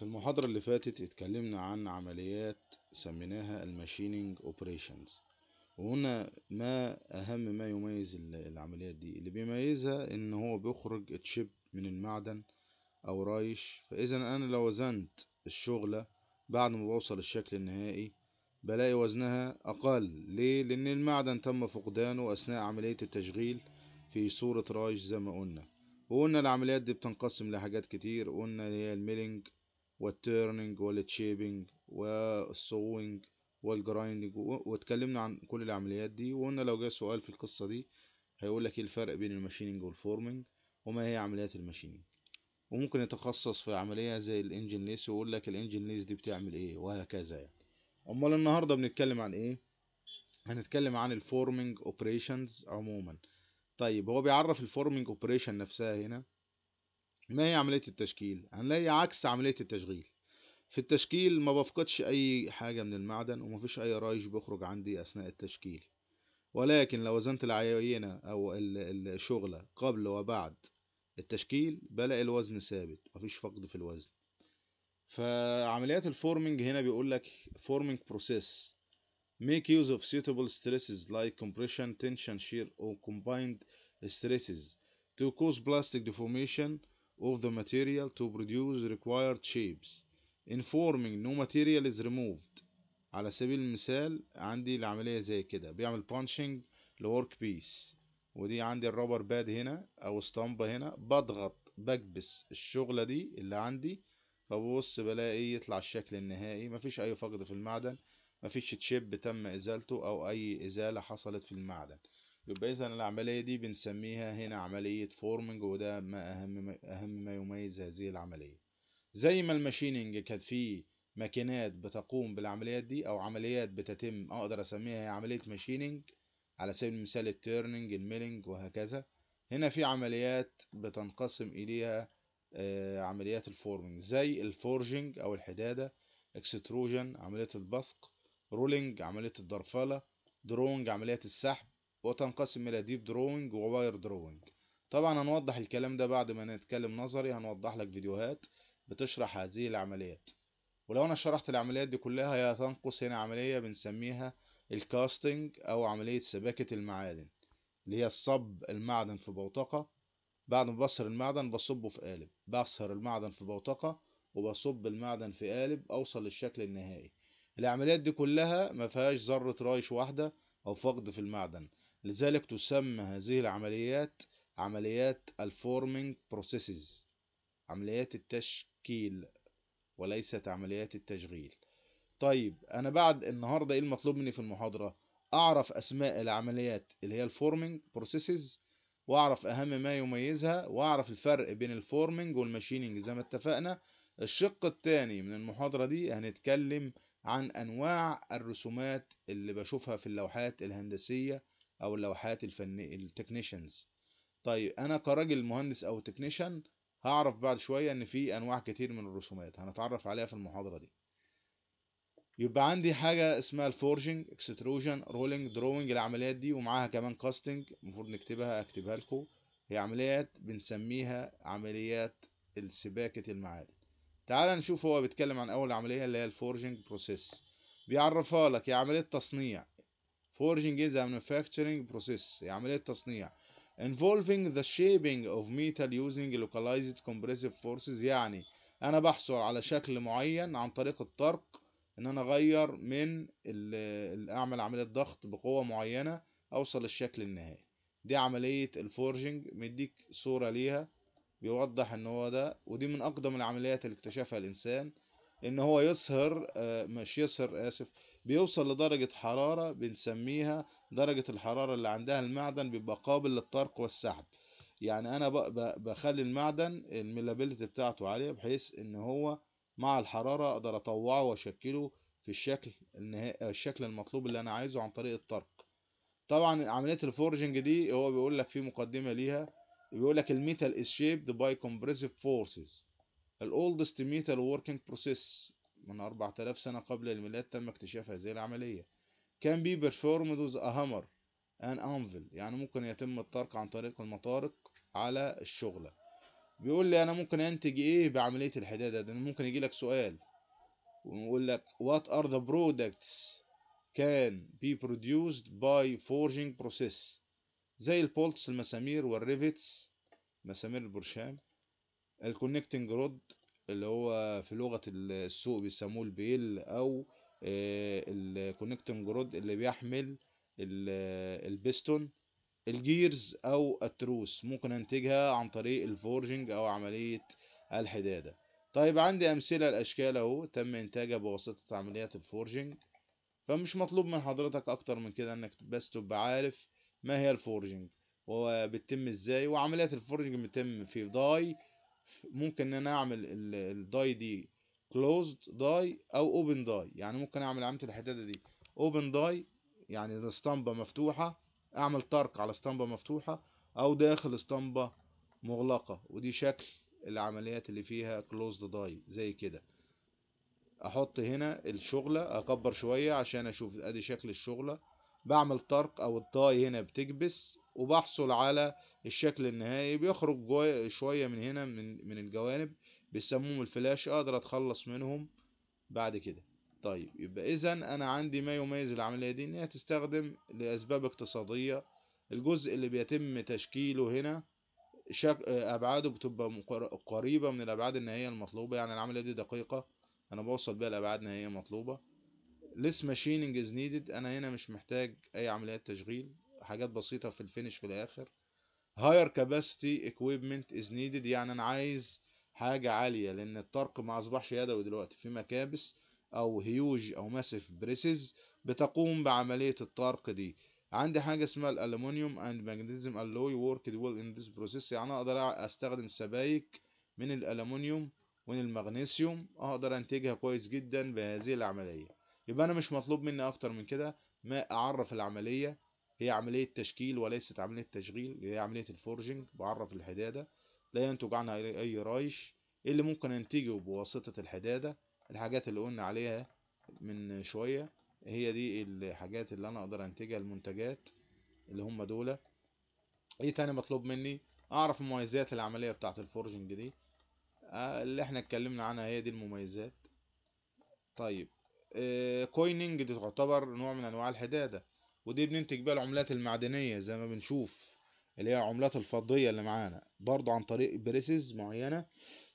في المحاضرة اللي فاتت اتكلمنا عن عمليات سميناها الماشينينج اوبريشنز وهنا ما اهم ما يميز ال- العمليات دي اللي بيميزها ان هو بيخرج تشيب من المعدن او رايش فاذا انا لو وزنت الشغلة بعد ما بوصل الشكل النهائي بلاقي وزنها اقل ليه لان المعدن تم فقدانه اثناء عملية التشغيل في صورة رايش زي ما قلنا وقلنا العمليات دي بتنقسم لحاجات كتير قلنا اللي هي الميلينج والتيرنينج والتشيبنج والسوينج والجرايندنج و- واتكلمنا عن كل العمليات دي وقلنا لو جه سؤال في القصة دي هيقول لك ايه الفرق بين الماشينينج والفورمينج وما هي عمليات الماشينينج وممكن يتخصص في عملية زي الانجن ليس ويقول لك الانجن ليس دي بتعمل ايه وهكذا يعني امال النهارده بنتكلم عن ايه هنتكلم عن الفورمينج اوبريشنز عموما طيب هو بيعرف الفورمينج اوبريشن نفسها هنا ما هي عملية التشكيل هنلاقي عكس عملية التشغيل في التشكيل ما بفقدش اي حاجة من المعدن ومفيش اي رايش بيخرج عندي اثناء التشكيل ولكن لو وزنت العينة او ال- الشغلة قبل وبعد التشكيل بلاقي الوزن ثابت مفيش فقد في الوزن فعمليات الفورمينج هنا بيقول لك forming process make use of suitable stresses like compression tension shear or combined stresses to cause plastic deformation of the material to produce required shapes in forming no material is removed على سبيل المثال عندي العملية زي كده بيعمل بانشنج لورك بيس ودي عندي الرابر باد هنا او اسطمبة هنا بضغط بكبس الشغلة دي اللي عندي فببص بلاقي يطلع الشكل النهائي مفيش اي فقد في المعدن مفيش تشيب تم ازالته او اي ازالة حصلت في المعدن يبقى اذا العملية دي بنسميها هنا عملية فورمنج وده ما اهم ما اهم ما يميز هذه العملية زي ما الماشيننج كانت فيه ماكينات بتقوم بالعمليات دي او عمليات بتتم اقدر اسميها هي عملية ماشيننج على سبيل المثال التيرنينج الميلينج وهكذا هنا في عمليات بتنقسم اليها آه، عمليات الفورمنج زي الفورجنج او الحدادة اكستروجن عملية البثق رولينج عملية الدرفلة درونج عملية السحب وتنقسم الى ديب دروينج وواير دروينج طبعا هنوضح الكلام ده بعد ما نتكلم نظري هنوضح لك فيديوهات بتشرح هذه العمليات ولو انا شرحت العمليات دي كلها هي تنقص هنا عملية بنسميها الكاستنج او عملية سباكة المعادن اللي هي الصب المعدن في بوتقة بعد ما بصهر المعدن بصبه في قالب بصهر المعدن في بوتقة وبصب المعدن في قالب اوصل للشكل النهائي العمليات دي كلها ما فيهاش ذرة رايش واحدة او فقد في المعدن لذلك تسمى هذه العمليات عمليات الفورمينج بروسيسز عمليات التشكيل وليست عمليات التشغيل طيب انا بعد النهارده ايه المطلوب مني في المحاضرة اعرف اسماء العمليات اللي هي الفورمينج بروسيسز واعرف اهم ما يميزها واعرف الفرق بين الفورمينج والماشينينج زي ما اتفقنا الشق الثاني من المحاضرة دي هنتكلم عن انواع الرسومات اللي بشوفها في اللوحات الهندسية او اللوحات الفنية التكنيشنز طيب انا كراجل مهندس او تكنيشن هعرف بعد شوية ان في انواع كتير من الرسومات هنتعرف عليها في المحاضرة دي يبقى عندي حاجة اسمها الفورجنج اكستروجن رولينج دروينج العمليات دي ومعاها كمان كاستنج المفروض نكتبها اكتبها لكم هي عمليات بنسميها عمليات السباكة المعادن تعال نشوف هو بيتكلم عن اول عملية اللي هي الفورجنج بروسيس بيعرفها لك هي عملية تصنيع forging is a manufacturing process هي عملية تصنيع involving the shaping of metal using localized compressive forces يعني انا بحصل على شكل معين عن طريق الطرق ان انا اغير من ال- ال- اعمل عملية ضغط بقوة معينة اوصل للشكل النهائي دي عملية الفورجنج مديك صورة ليها بيوضح ان هو ده ودي من اقدم العمليات اللي اكتشفها الانسان ان هو يصهر آه، مش يصهر اسف بيوصل لدرجة حرارة بنسميها درجة الحرارة اللي عندها المعدن بيبقى قابل للطرق والسحب يعني انا ب- ب- بخلي المعدن الميلابيلتي بتاعته عالية بحيث ان هو مع الحرارة اقدر اطوعه واشكله في الشكل النهائي الشكل المطلوب اللي انا عايزه عن طريق الطرق طبعا عملية الفورجنج دي هو بيقول لك في مقدمة ليها بيقول لك الميتال is shaped by compressive forces الاولدست ميتال working process من 4000 سنة قبل الميلاد تم اكتشاف هذه العملية can be performed with a hammer and anvil يعني ممكن يتم الطرق عن طريق المطارق على الشغلة بيقول لي انا ممكن انتج ايه بعمليه الحداده ده ممكن يجي لك سؤال ويقول لك what are the products can be produced by forging process زي البولتس المسامير والريفيتس مسامير البرشام الكونكتنج رود اللي هو في لغة السوق بيسموه البيل او الكونكتنج رود اللي بيحمل البستون الجيرز او التروس ممكن انتجها عن طريق الفورجنج او عملية الحدادة طيب عندي امثلة الاشكال اهو تم انتاجها بواسطة عمليات الفورجنج فمش مطلوب من حضرتك اكتر من كده انك بس تبقى عارف ما هي الفورجنج وبتتم ازاي وعمليات الفورجنج بتتم في داي ممكن ان انا اعمل الداي دي كلوزد داي او اوبن داي يعني ممكن اعمل عمليه الحداده دي اوبن داي يعني اسطمبه مفتوحه اعمل طرق على اسطمبه مفتوحه او داخل اسطمبه مغلقه ودي شكل العمليات اللي فيها كلوزد داي زي كده احط هنا الشغله اكبر شويه عشان اشوف ادي شكل الشغله بعمل طرق او الداي هنا بتكبس وبحصل على الشكل النهائي بيخرج جوه شويه من هنا من من الجوانب بيسموهم الفلاش اقدر اتخلص منهم بعد كده طيب يبقى اذا انا عندي ما يميز العمليه دي ان هي تستخدم لاسباب اقتصاديه الجزء اللي بيتم تشكيله هنا شك... ابعاده بتبقى قريبه من الابعاد النهائيه المطلوبه يعني العمليه دي دقيقه انا بوصل بيها لابعاد نهائيه مطلوبه less machining is needed انا هنا مش محتاج اي عمليات تشغيل حاجات بسيطه في الفينش في الاخر higher capacity equipment is needed يعني انا عايز حاجه عاليه لان الطرق ما اصبحش يدوي دلوقتي في مكابس او هيوج او ماسيف بريسز بتقوم بعمليه الطرق دي عندي حاجه اسمها الالومنيوم اند ماجنيزيوم alloy worked well in this process يعني اقدر استخدم سبايك من الالومنيوم ومن المغنيسيوم اقدر انتجها كويس جدا بهذه العمليه يبقى انا مش مطلوب مني اكتر من كده ما اعرف العمليه هي عمليه تشكيل وليست عمليه تشغيل هي عمليه الفورجنج بعرف الحداده لا ينتج عنها اي رايش ايه اللي ممكن انتجه بواسطه الحداده الحاجات اللي قلنا عليها من شويه هي دي الحاجات اللي انا اقدر انتجها المنتجات اللي هم دول ايه تاني مطلوب مني اعرف مميزات العمليه بتاعه الفورجنج دي آه اللي احنا اتكلمنا عنها هي دي المميزات طيب آه كويننج دي تعتبر نوع من انواع الحداده ودي بننتج بيها العملات المعدنيه زي ما بنشوف اللي هي العملات الفضيه اللي معانا برضو عن طريق بريسز معينه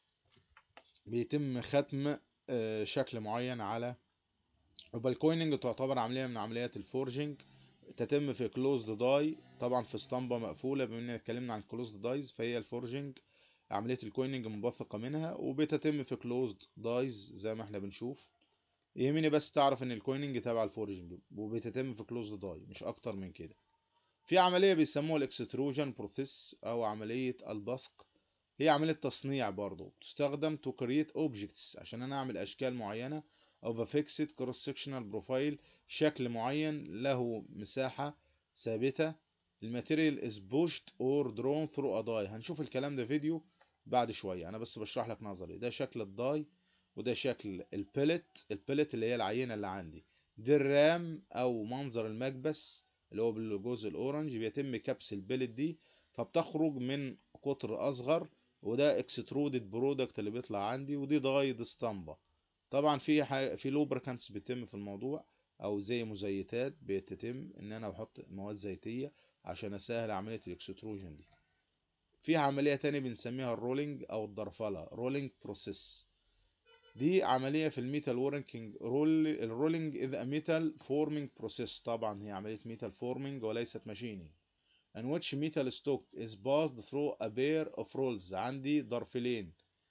بيتم ختم آه شكل معين على يبقى الكويننج تعتبر عمليه من عمليات الفورجنج تتم في كلوزد داي طبعا في اسطمبه مقفوله بما اننا اتكلمنا عن كلوزد دايز فهي الفورجنج عمليه الكويننج منبثقه منها وبتتم في كلوزد دايز زي ما احنا بنشوف يهمني بس تعرف ان الكويننج تبع الفورجنج وبتتم في كلوزد داي مش اكتر من كده في عمليه بيسموها الاكستروجن بروسيس او عمليه البصق هي عمليه تصنيع برضو تستخدم تو كرييت اوبجكتس عشان انا اعمل اشكال معينه of a fixed cross sectional profile شكل معين له مساحة ثابتة الماتيريال is pushed or drawn through a die هنشوف الكلام ده فيديو بعد شوية أنا بس بشرح لك نظري ده شكل الداي وده شكل البلت البلت اللي هي العينة اللي عندي دي الرام أو منظر المكبس اللي هو بالجزء الأورنج بيتم كبس البلت دي فبتخرج من قطر أصغر وده اكسترودد برودكت اللي بيطلع عندي ودي داي دي اسطمبة طبعا في حاجة في لوبريكانتس بيتم في الموضوع او زي مزيتات بتتم ان انا بحط مواد زيتيه عشان اسهل عمليه الاكستروجن دي في عمليه تانية بنسميها الرولينج او الضرفله رولينج بروسيس دي عمليه في الميتال وركينج رول الرولينج اذا ميتال فورمينج بروسيس طبعا هي عمليه ميتال فورمينج وليست ماشينينج in which metal stock is passed through a pair of rolls عندي ضرفلين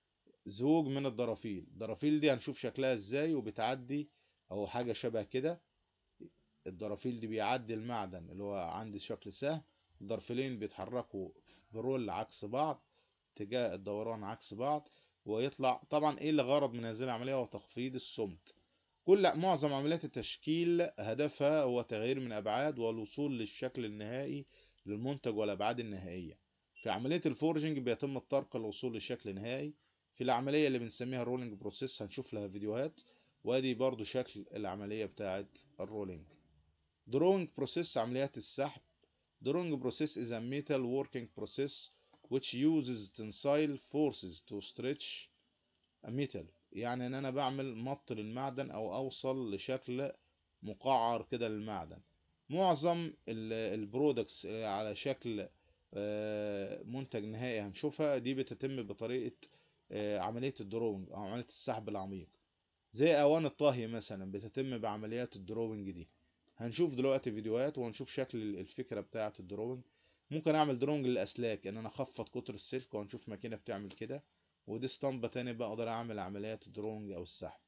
زوج من الضرافيل الضرافيل دي هنشوف شكلها ازاي وبتعدي او حاجه شبه كده الضرافيل دي بيعدي المعدن اللي هو عندي شكل سهم الضرفلين بيتحركوا برول عكس بعض اتجاه الدوران عكس بعض ويطلع طبعا ايه اللي غرض من هذه العمليه هو تخفيض السمك كل معظم عمليات التشكيل هدفها هو تغيير من ابعاد والوصول للشكل النهائي للمنتج والابعاد النهائيه في عمليه الفورجنج بيتم الطرق للوصول للشكل النهائي في العملية اللي بنسميها الرولينج بروسيس هنشوف لها فيديوهات وادي برضو شكل العملية بتاعة الرولينج دروينج بروسيس عمليات السحب دروينج بروسيس is a metal working process which uses tensile forces to stretch a metal يعني ان انا بعمل مط للمعدن او اوصل لشكل مقعر كده للمعدن معظم البرودكتس على شكل آه، منتج نهائي هنشوفها دي بتتم بطريقة آه، عملية الدروينج او عملية السحب العميق زي اوان الطهي مثلا بتتم بعمليات الدروينج دي هنشوف دلوقتي فيديوهات وهنشوف شكل الفكرة بتاعة الدروينج ممكن اعمل دروينج للاسلاك ان انا اخفض قطر السلك وهنشوف ماكينة بتعمل كده ودي اسطمبة تاني بقدر اعمل عمليات الدروينج او السحب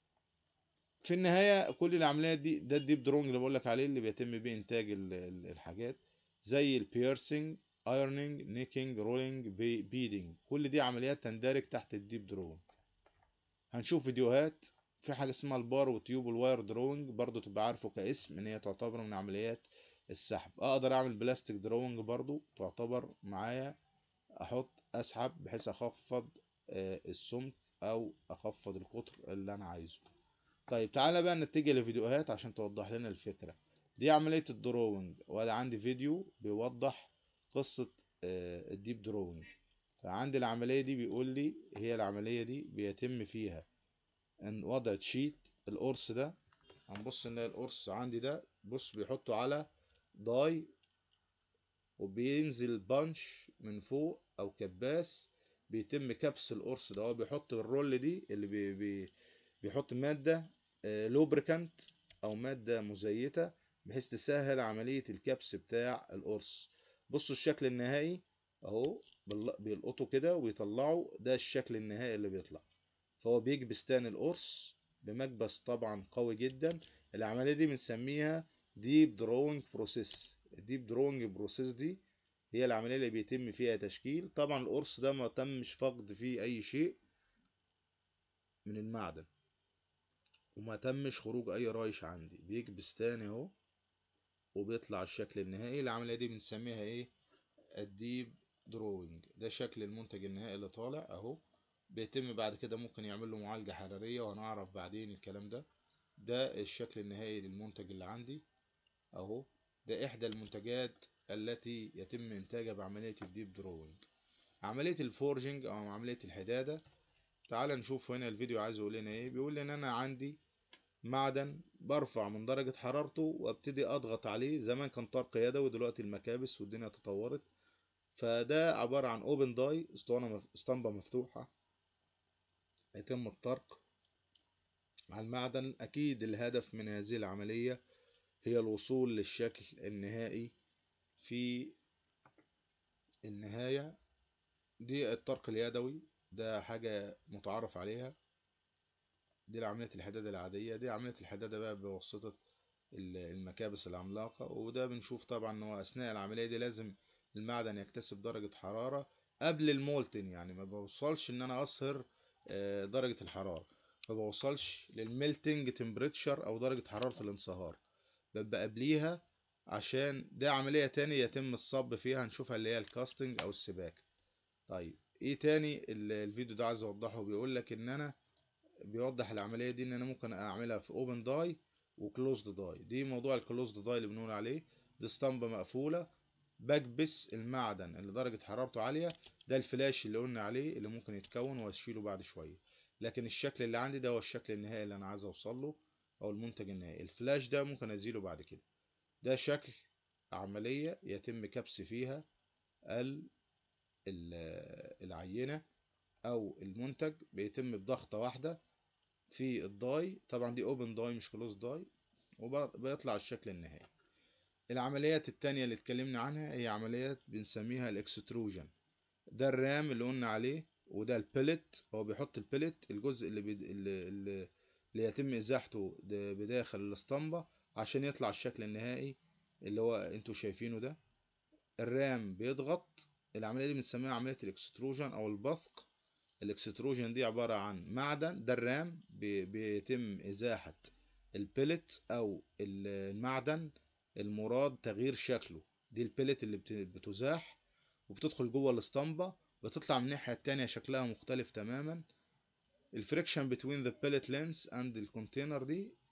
في النهاية كل العمليات دي ده الديب درونج اللي بقولك عليه اللي بيتم بيه انتاج الحاجات زي البيرسينج ايرنينج نيكينج رولينج بيدنج كل دي عمليات تندرج تحت الديب درونج هنشوف فيديوهات في حاجة اسمها البار وتيوب والواير درونج برضو تبقى عارفه كاسم ان هي تعتبر من عمليات السحب اقدر اعمل بلاستيك درونج برضو تعتبر معايا احط اسحب بحيث اخفض السمك او اخفض القطر اللي انا عايزه طيب تعالى بقى نتجه لفيديوهات عشان توضح لنا الفكرة دي عملية الدروينج وده عندي فيديو بيوضح قصة الديب دروينج فعندي العملية دي بيقول لي هي العملية دي بيتم فيها ان وضع تشيت القرص ده هنبص نلاقي القرص عندي ده بص بيحطه على داي وبينزل بانش من فوق او كباس بيتم كبس القرص ده هو بيحط الرول دي اللي بي بي بيحط مادة لوبريكانت او مادة مزيتة بحيث تسهل عملية الكبس بتاع القرص بصوا الشكل النهائي اهو بيلقطوا كده ويطلعوا ده الشكل النهائي اللي بيطلع فهو بيكبس تاني القرص بمكبس طبعا قوي جدا العملية دي بنسميها ديب دروينج بروسيس الديب دروينج بروسيس دي هي العملية اللي بيتم فيها تشكيل طبعا القرص ده ما تمش فقد فيه اي شيء من المعدن وما تمش خروج اي رايش عندي بيكبس تاني اهو وبيطلع الشكل النهائي العملية دي بنسميها ايه الديب دروينج ده شكل المنتج النهائي اللي طالع اهو بيتم بعد كده ممكن يعمل له معالجة حرارية وهنعرف بعدين الكلام ده ده الشكل النهائي للمنتج اللي عندي اهو ده احدى المنتجات التي يتم انتاجها بعملية الديب دروينج عملية الفورجنج او عملية الحدادة تعال نشوف هنا الفيديو عايز يقول لنا ايه بيقول لي ان انا عندي معدن برفع من درجة حرارته وابتدي اضغط عليه زمان كان طرق يدوي دلوقتي المكابس والدنيا تطورت فده عبارة عن اوبن داي اسطمبة مفتوحة يتم الطرق على المعدن اكيد الهدف من هذه العملية هي الوصول للشكل النهائي في النهاية دي الطرق اليدوي ده حاجة متعارف عليها دي عملية الحدادة العادية دي عملية الحدادة بقى بواسطة المكابس العملاقة وده بنشوف طبعا ان هو اثناء العملية دي لازم المعدن يكتسب درجة حرارة قبل المولتن يعني ما بوصلش ان انا اصهر درجة الحرارة ما بوصلش للميلتنج تمبريتشر او درجة حرارة الانصهار ببقى قبليها عشان ده عملية تاني يتم الصب فيها هنشوفها اللي هي الكاستنج او السباكة طيب ايه تاني الفيديو ده عايز اوضحه بيقول لك ان انا بيوضح العمليه دي ان انا ممكن اعملها في اوبن داي وكلوزد داي دي موضوع الكلوزد داي اللي بنقول عليه دي اسطمبه مقفوله بكبس المعدن اللي درجه حرارته عاليه ده الفلاش اللي قلنا عليه اللي ممكن يتكون واشيله بعد شويه لكن الشكل اللي عندي ده هو الشكل النهائي اللي انا عايز اوصل له او المنتج النهائي الفلاش ده ممكن ازيله بعد كده ده شكل عمليه يتم كبس فيها العينه او المنتج بيتم بضغطه واحده في الداي طبعا دي اوبن داي مش كلوز داي وبيطلع الشكل النهائي العمليات التانية اللي اتكلمنا عنها هي عمليات بنسميها الاكستروجن ده الرام اللي قلنا عليه وده البلت هو بيحط البلت الجزء اللي, بي... اللي, اللي, اللي يتم ازاحته بداخل الاسطمبة عشان يطلع الشكل النهائي اللي هو انتوا شايفينه ده الرام بيضغط العملية دي بنسميها عملية الاكستروجن او البثق الاكستروجن دي عبارة عن معدن ده الرام بيتم ازاحة البلت او المعدن المراد تغيير شكله دي البلت اللي بتزاح وبتدخل جوه الاسطمبة بتطلع من الناحية التانية شكلها مختلف تماما الفريكشن between the pellet lens and الكونتينر دي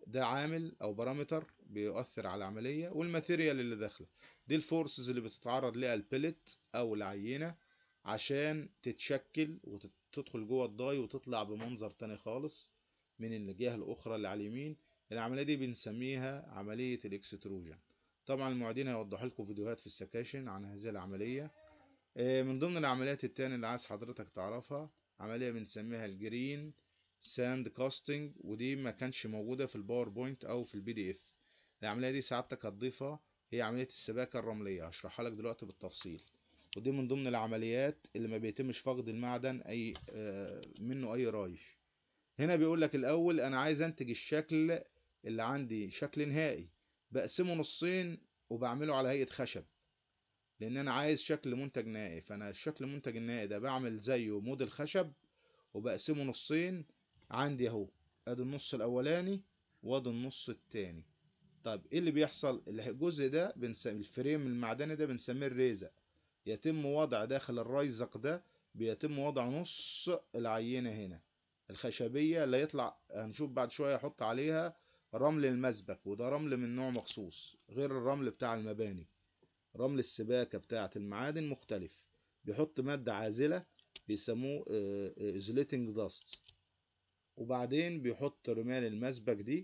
ده عامل او بارامتر بيؤثر على العمليه والماتيريال اللي داخله دي الفورسز اللي بتتعرض ليها البلت او العينه عشان تتشكل وتدخل جوه الضاي وتطلع بمنظر تاني خالص من الجهه الاخرى اللي على اليمين العمليه دي بنسميها عمليه الاكستروجن طبعا المعيدين هيوضحوا لكم فيديوهات في السكاشن عن هذه العمليه من ضمن العمليات التانية اللي عايز حضرتك تعرفها عمليه بنسميها الجرين ساند كاستنج ودي ما كانش موجوده في الباوربوينت او في البي دي اف العمليه دي سعادتك هتضيفها هي عمليه السباكه الرمليه هشرحها لك دلوقتي بالتفصيل ودي من ضمن العمليات اللي ما بيتمش فقد المعدن اي منه اي رايش هنا بيقول لك الاول انا عايز انتج الشكل اللي عندي شكل نهائي بقسمه نصين وبعمله على هيئه خشب لان انا عايز شكل منتج نهائي فانا الشكل المنتج النهائي ده بعمل زيه موديل خشب وبقسمه نصين عندي اهو ادي النص الاولاني وادي النص التاني طيب ايه اللي بيحصل الجزء ده بنسمي الفريم المعدني ده بنسميه الريزق يتم وضع داخل الريزق ده بيتم وضع نص العينة هنا الخشبية اللي يطلع هنشوف بعد شوية احط عليها رمل المسبك وده رمل من نوع مخصوص غير الرمل بتاع المباني رمل السباكة بتاعة المعادن مختلف بيحط مادة عازلة بيسموه ازوليتنج داست وبعدين بيحط رمال المسبك دي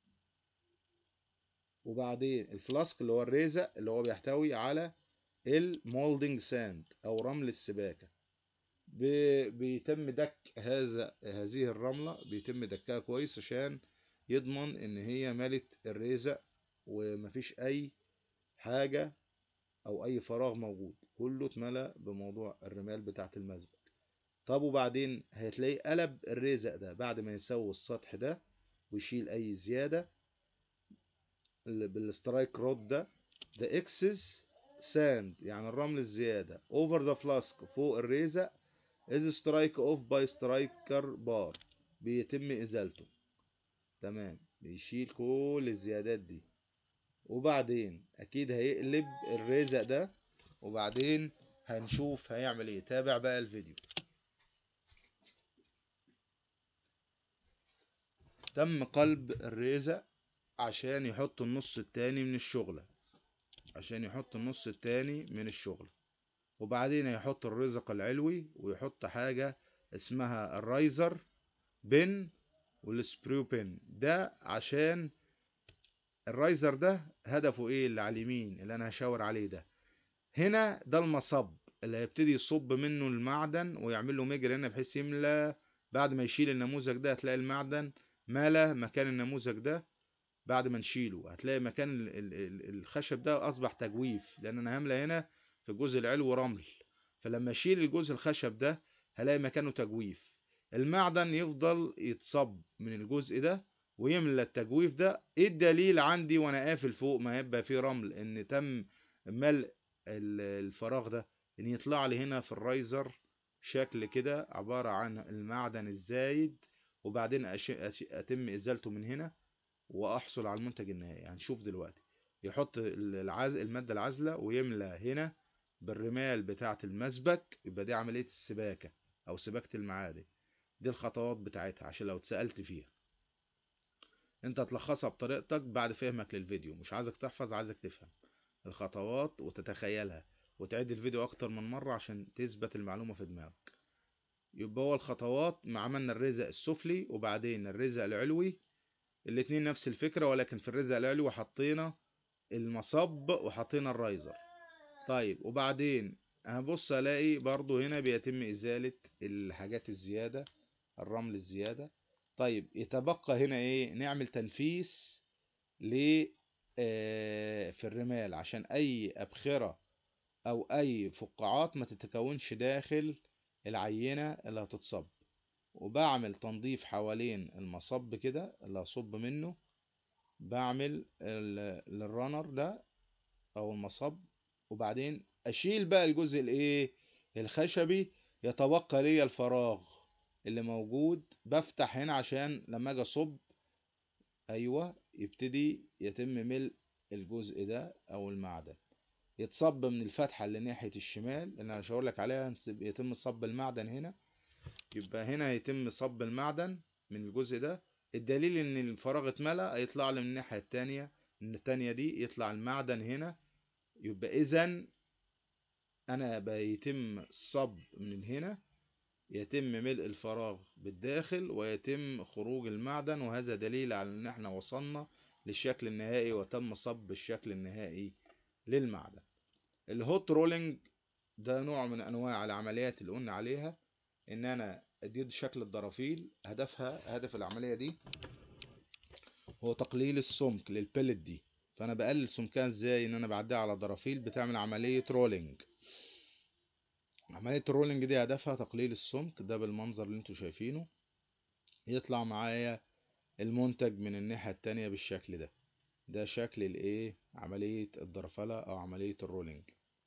وبعدين الفلاسك اللي هو الريزق اللي هو بيحتوي على المولدنج ساند او رمل السباكه بيتم دك هذا هذه الرمله بيتم دكها كويس عشان يضمن ان هي ملت الريزق ومفيش اي حاجه او اي فراغ موجود كله اتملى بموضوع الرمال بتاعه المسبك طب وبعدين هتلاقيه قلب الريزق ده بعد ما يسوي السطح ده ويشيل اي زياده بالسترايك رود ده ده اكسس ساند يعني الرمل الزيادة over the flask فوق الريزق is strike off by striker bar بيتم إزالته تمام بيشيل كل الزيادات دي وبعدين أكيد هيقلب الريزق ده وبعدين هنشوف هيعمل ايه تابع بقى الفيديو تم قلب الريزق عشان يحط النص التاني من الشغلة عشان يحط النص التاني من الشغل وبعدين هيحط الرزق العلوي ويحط حاجة اسمها الرايزر بن والسبريو بن ده عشان الرايزر ده هدفه ايه اللي على اليمين اللي انا هشاور عليه ده هنا ده المصب اللي هيبتدي يصب منه المعدن ويعمل له مجرى هنا بحيث يملى بعد ما يشيل النموذج ده هتلاقي المعدن ملا مكان النموذج ده بعد ما نشيله هتلاقي مكان الخشب ده اصبح تجويف لان انا هملى هنا في الجزء العلوي رمل فلما اشيل الجزء الخشب ده هلاقي مكانه تجويف المعدن يفضل يتصب من الجزء ده ويملى التجويف ده ايه الدليل عندي وانا قافل فوق ما يبقى فيه رمل ان تم ملء الفراغ ده ان يطلع لي هنا في الرايزر شكل كده عبارة عن المعدن الزايد وبعدين اتم ازالته من هنا واحصل على المنتج النهائي هنشوف يعني دلوقتي يحط العز... المادة العازلة ويملى هنا بالرمال بتاعة المسبك يبقى دي عملية السباكة او سباكة المعادن دي الخطوات بتاعتها عشان لو اتسألت فيها انت هتلخصها بطريقتك بعد فهمك للفيديو مش عايزك تحفظ عايزك تفهم الخطوات وتتخيلها وتعيد الفيديو اكتر من مرة عشان تثبت المعلومة في دماغك يبقى هو الخطوات ما عملنا الرزق السفلي وبعدين الرزق العلوي الاتنين نفس الفكرة ولكن في الرزق العلوي حطينا المصب وحطينا الرايزر طيب وبعدين هبص الاقي برضو هنا بيتم ازالة الحاجات الزيادة الرمل الزيادة طيب يتبقى هنا ايه نعمل تنفيس ل في الرمال عشان اي ابخرة او اي فقاعات ما تتكونش داخل العينة اللي هتتصب وبعمل تنظيف حوالين المصب كده اللي هصب منه بعمل للرنر ده او المصب وبعدين اشيل بقى الجزء الايه الخشبي يتبقى لي الفراغ اللي موجود بفتح هنا عشان لما اجي اصب ايوه يبتدي يتم ملء الجزء ده او المعدن يتصب من الفتحة اللي ناحية الشمال اللي انا هشاور لك عليها يتم صب المعدن هنا يبقى هنا يتم صب المعدن من الجزء ده الدليل ان الفراغ اتملى هيطلع لي من الناحية التانية من التانية دي يطلع المعدن هنا يبقى اذا انا بيتم الصب من هنا يتم ملء الفراغ بالداخل ويتم خروج المعدن وهذا دليل على ان احنا وصلنا للشكل النهائي وتم صب الشكل النهائي للمعدن الهوت رولينج ده نوع من انواع العمليات اللي قلنا عليها ان انا اديد شكل الضرافيل هدفها هدف العملية دي هو تقليل السمك للبلت دي فانا بقلل سمكها ازاي ان انا بعديها على ضرافيل بتعمل عملية رولينج عملية الرولينج دي هدفها تقليل السمك ده بالمنظر اللي انتوا شايفينه يطلع معايا المنتج من الناحية التانية بالشكل ده ده شكل الايه عملية الضرفلة او عملية الرولينج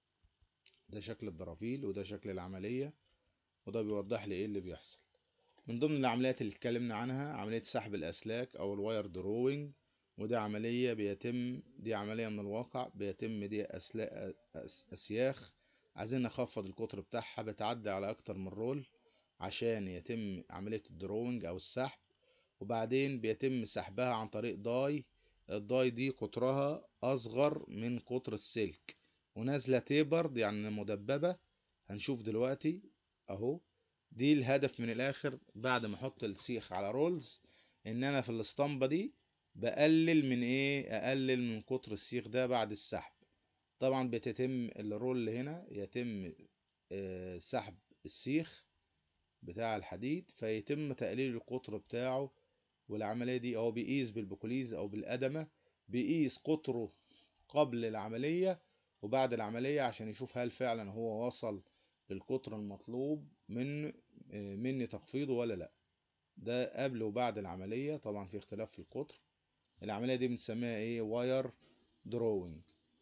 ده شكل الضرافيل وده شكل العملية وده بيوضح لي ايه اللي بيحصل من ضمن العمليات اللي اتكلمنا عنها عملية سحب الاسلاك او الواير دروينج وده عملية بيتم دي عملية من الواقع بيتم دي أسلاك أسياخ عايزين نخفض القطر بتاعها بتعدي على أكتر من رول عشان يتم عملية الدروينج أو السحب وبعدين بيتم سحبها عن طريق داي الداي دي قطرها أصغر من قطر السلك ونازلة تيبرد يعني مدببة هنشوف دلوقتي أهو دي الهدف من الآخر بعد ما أحط السيخ على رولز إن أنا في الاسطمبة دي بقلل من ايه اقلل من قطر السيخ ده بعد السحب طبعا بتتم الرول هنا يتم آه سحب السيخ بتاع الحديد فيتم تقليل القطر بتاعه والعملية دي هو بيقيس بالبكوليز او بالقدمة بيقيس قطره قبل العملية وبعد العملية عشان يشوف هل فعلا هو وصل للقطر المطلوب من آه مني تخفيضه ولا لا ده قبل وبعد العملية طبعا في اختلاف في القطر العملية دي بنسميها ايه واير دروينج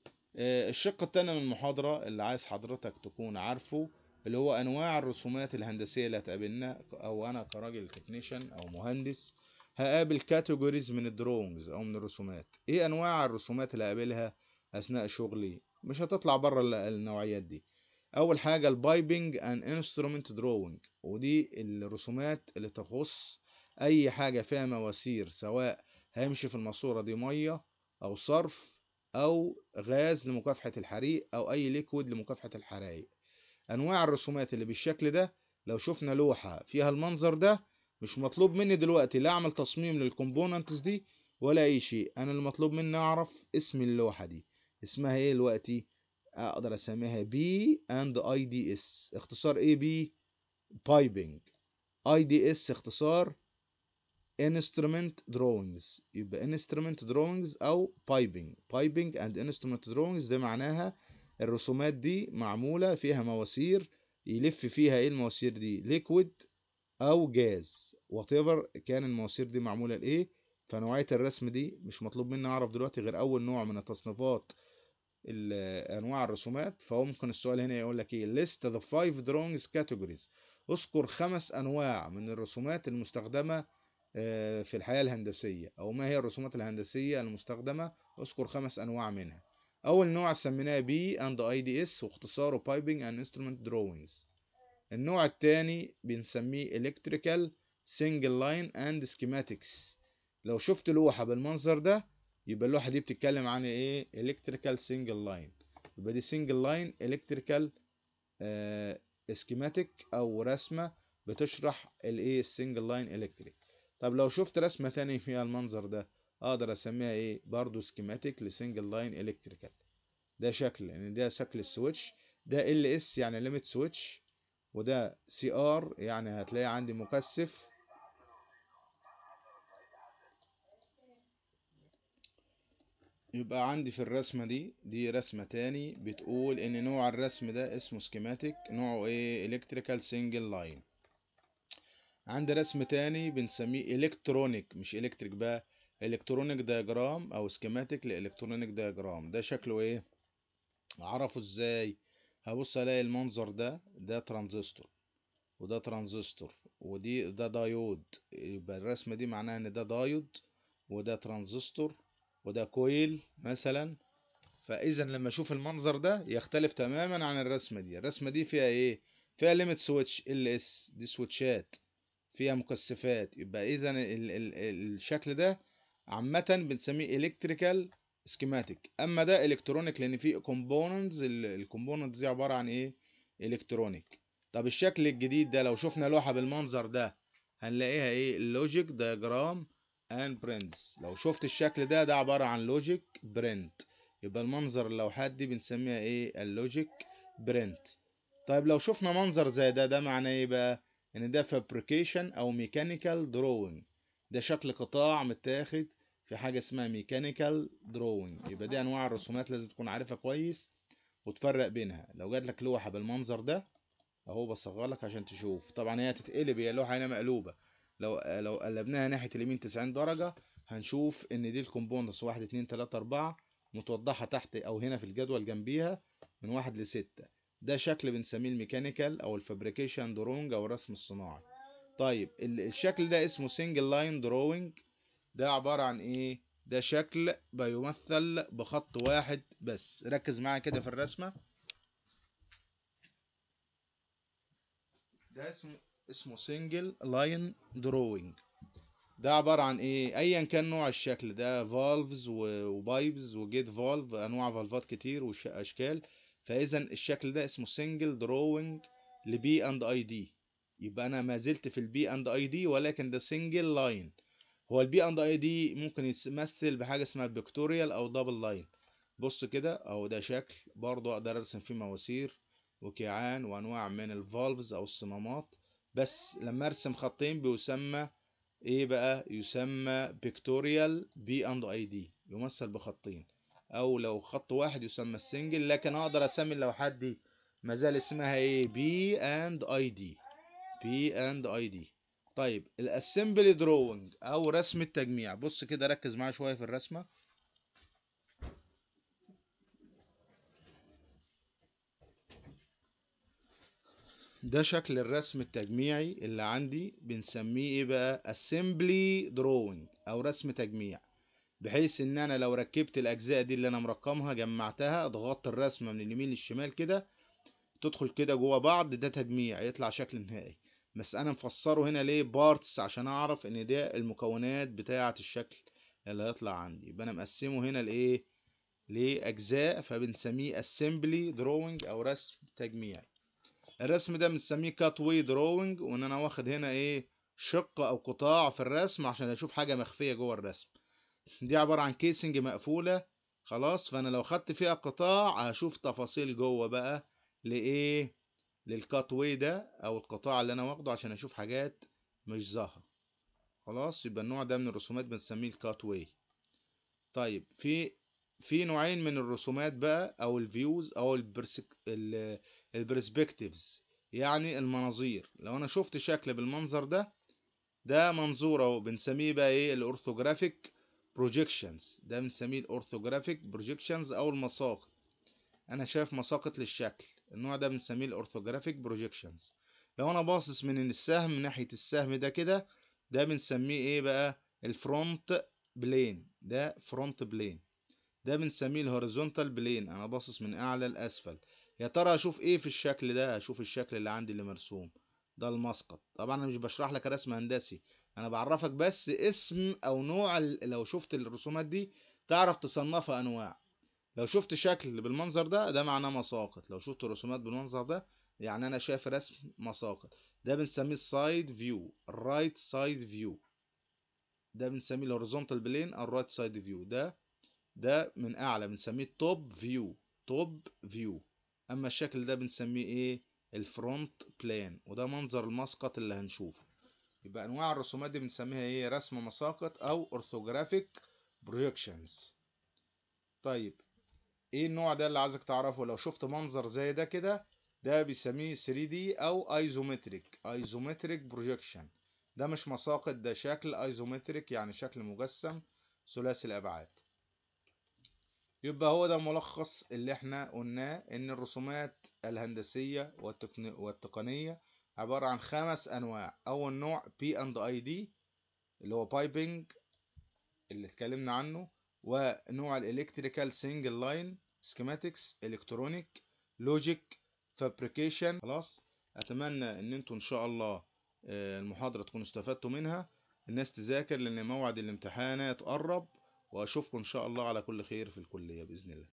الشق التاني من المحاضرة اللي عايز حضرتك تكون عارفه اللي هو انواع الرسومات الهندسية اللي هتقابلنا او انا كراجل تكنيشن او مهندس هقابل كاتيجوريز من الدروينجز او من الرسومات ايه انواع الرسومات اللي هقابلها اثناء شغلي مش هتطلع بره النوعيات دي اول حاجة البايبنج ان انسترومنت دروينج ودي الرسومات اللي تخص اي حاجة فيها مواسير سواء هيمشي في الماسورة دي مية أو صرف أو غاز لمكافحة الحريق أو أي ليكويد لمكافحة الحرائق أنواع الرسومات اللي بالشكل ده لو شفنا لوحة فيها المنظر ده مش مطلوب مني دلوقتي لا أعمل تصميم للكومبوننتس دي ولا أي شيء أنا اللي مطلوب مني أعرف اسم اللوحة دي اسمها إيه دلوقتي أقدر أسميها بي أند أي دي إس اختصار إيه بي بايبنج أي دي إس اختصار instrument drawings يبقى instrument drawings او piping piping and instrument drawings ده معناها الرسومات دي معمولة فيها مواسير يلف فيها ايه المواسير دي liquid او جاز whatever كان المواسير دي معمولة لايه فنوعية الرسم دي مش مطلوب مني اعرف دلوقتي غير اول نوع من التصنيفات انواع الرسومات فهو ممكن السؤال هنا يقول لك ايه list the five drawings categories اذكر خمس انواع من الرسومات المستخدمة في الحياة الهندسية أو ما هي الرسومات الهندسية المستخدمة أذكر خمس أنواع منها أول نوع سميناه بي أند أي دي إس واختصاره Piping and Instrument Drawings النوع الثاني بنسميه Electrical Single Line and Schematics لو شفت لوحة بالمنظر ده يبقى اللوحة دي بتتكلم عن إيه Electrical Single Line يبقى دي Single Line Electrical آه Schematic أو رسمة بتشرح الإيه السنجل لاين إلكتريك طب لو شفت رسمة تاني فيها المنظر ده اقدر اسميها ايه برضو سكيماتيك لسنجل لاين الكتريكال ده شكل يعني ده شكل السويتش ده ال اس يعني ليميت سويتش وده سي ار يعني هتلاقي عندي مكثف يبقى عندي في الرسمة دي دي رسمة تاني بتقول ان نوع الرسم ده اسمه سكيماتيك نوعه ايه الكتريكال سنجل لاين عندي رسم تاني بنسميه الكترونيك مش الكتريك بقى الكترونيك دياجرام او سكيماتيك لالكترونيك دياجرام ده شكله ايه اعرفه ازاي هبص الاقي المنظر ده ده ترانزستور وده ترانزستور ودي ده دايود يبقى الرسمه دي معناها ان ده دايود وده ترانزستور وده كويل مثلا فاذا لما اشوف المنظر ده يختلف تماما عن الرسمه دي الرسمه دي فيها ايه فيها ليميت سويتش ال اس دي سويتشات فيها مكثفات يبقى اذا ال ال الشكل ده عامة بنسميه الكتريكال سكيماتيك اما ده الكترونيك لان فيه كومبوننتس الكومبوننتس دي عبارة عن ايه الكترونيك طب الشكل الجديد ده لو شفنا لوحة بالمنظر ده هنلاقيها ايه لوجيك دياجرام اند برنتس لو شفت الشكل ده ده عبارة عن لوجيك برنت يبقى المنظر اللوحات دي بنسميها ايه اللوجيك برنت طيب لو شفنا منظر زي ده ده معناه ايه بقى ان ده فابريكيشن او ميكانيكال دروينج ده شكل قطاع متاخد في حاجه اسمها ميكانيكال دروينج يبقى دي انواع الرسومات لازم تكون عارفها كويس وتفرق بينها لو جات لك لوحه بالمنظر ده اهو بصغر لك عشان تشوف طبعا هي هتتقلب هي لوحه هنا مقلوبه لو لو قلبناها ناحيه اليمين 90 درجه هنشوف ان دي الكومبوندس 1 2 3 4 متوضحه تحت او هنا في الجدول جنبيها من 1 ل 6 ده شكل بنسميه الميكانيكال او الفابريكيشن دروينج او الرسم الصناعي طيب الشكل ده اسمه سنجل لاين دروينج ده عبارة عن ايه ده شكل بيمثل بخط واحد بس ركز معايا كده في الرسمة ده اسمه اسمه سنجل لاين دروينج ده عبارة عن ايه ايا كان نوع الشكل ده فالفز وبايبز وجيت فالف انواع فالفات كتير واشكال فاذا الشكل ده اسمه سنجل دروينج لبي اند اي دي يبقى انا ما زلت في البي اند اي دي ولكن ده سنجل لاين هو البي اند اي دي ممكن يتمثل بحاجه اسمها بيكتوريال او دبل لاين بص كده اهو ده شكل برضو اقدر ارسم فيه مواسير وكيعان وانواع من الفالفز او الصمامات بس لما ارسم خطين بيسمى ايه بقى يسمى بيكتوريال بي اند اي دي يمثل بخطين او لو خط واحد يسمى السنجل لكن اقدر اسمي اللوحات دي ما زال اسمها ايه بي اند اي دي بي اند اي دي طيب الاسمبلي دروينج او رسم التجميع بص كده ركز معايا شويه في الرسمه ده شكل الرسم التجميعي اللي عندي بنسميه ايه بقى اسمبلي دروينج او رسم تجميع بحيث ان انا لو ركبت الاجزاء دي اللي انا مرقمها جمعتها ضغطت الرسمه من اليمين للشمال كده تدخل كده جوه بعض ده تجميع يطلع شكل نهائي بس انا مفسره هنا ليه بارتس عشان اعرف ان ده المكونات بتاعه الشكل اللي هيطلع عندي يبقى انا مقسمه هنا لايه لاجزاء فبنسميه assembly drawing او رسم تجميعي الرسم ده بنسميه كات واي دروينج وان انا واخد هنا ايه شق او قطاع في الرسم عشان اشوف حاجه مخفيه جوه الرسم دي عباره عن كيسنج مقفوله خلاص فانا لو خدت فيها قطاع هشوف تفاصيل جوه بقى لايه للكات واي ده او القطاع اللي انا واخده عشان اشوف حاجات مش ظاهره خلاص يبقى النوع ده من الرسومات بنسميه الكات واي طيب في في نوعين من الرسومات بقى او الفيوز او البرسك البرسبكتيفز يعني المناظير لو انا شفت شكل بالمنظر ده ده منظور اهو بنسميه بقى ايه الاورثوجرافيك بروجيكشنز ده بنسميه الاورثوجرافيك بروجيكشنز او المساقط انا شايف مساقط للشكل النوع ده بنسميه الاورثوجرافيك بروجيكشنز لو انا باصص من السهم ناحيه السهم ده كده ده بنسميه ايه بقى الفرونت بلين ده فرونت بلين ده بنسميه الهوريزونتال بلين انا باصص من اعلى لاسفل يا ترى اشوف ايه في الشكل ده اشوف الشكل اللي عندي اللي مرسوم ده المسقط طبعا انا مش بشرح لك رسم هندسي انا بعرفك بس اسم او نوع لو شفت الرسومات دي تعرف تصنفها انواع لو شفت شكل بالمنظر ده ده معناه مساقط لو شفت رسومات بالمنظر ده يعني انا شايف رسم مساقط ده بنسميه السايد فيو الرايت سايد فيو ده بنسميه الهوريزونتال بلين او الرايت سايد فيو ده ده من اعلى بنسميه توب فيو توب فيو اما الشكل ده بنسميه ايه الفرونت بلان وده منظر المسقط اللي هنشوفه يبقى انواع الرسومات دي بنسميها ايه رسم مساقط او اورثوجرافيك بروجيكشنز طيب ايه النوع ده اللي عايزك تعرفه لو شفت منظر زي ده كده ده بيسميه 3D او ايزومتريك ايزومتريك بروجيكشن ده مش مساقط ده شكل ايزومتريك يعني شكل مجسم ثلاثي الابعاد يبقى هو ده ملخص اللي احنا قلناه ان الرسومات الهندسية والتقنية عبارة عن خمس انواع اول نوع بي اند اي دي اللي هو بايبنج اللي اتكلمنا عنه ونوع الالكتريكال سنجل لاين سكيماتكس الكترونيك لوجيك فابريكيشن خلاص اتمنى ان انتوا ان شاء الله آه، المحاضرة تكونوا استفدتوا منها الناس تذاكر لأن موعد الامتحانات قرب وأشوفكم إن شاء الله على كل خير في الكلية بإذن الله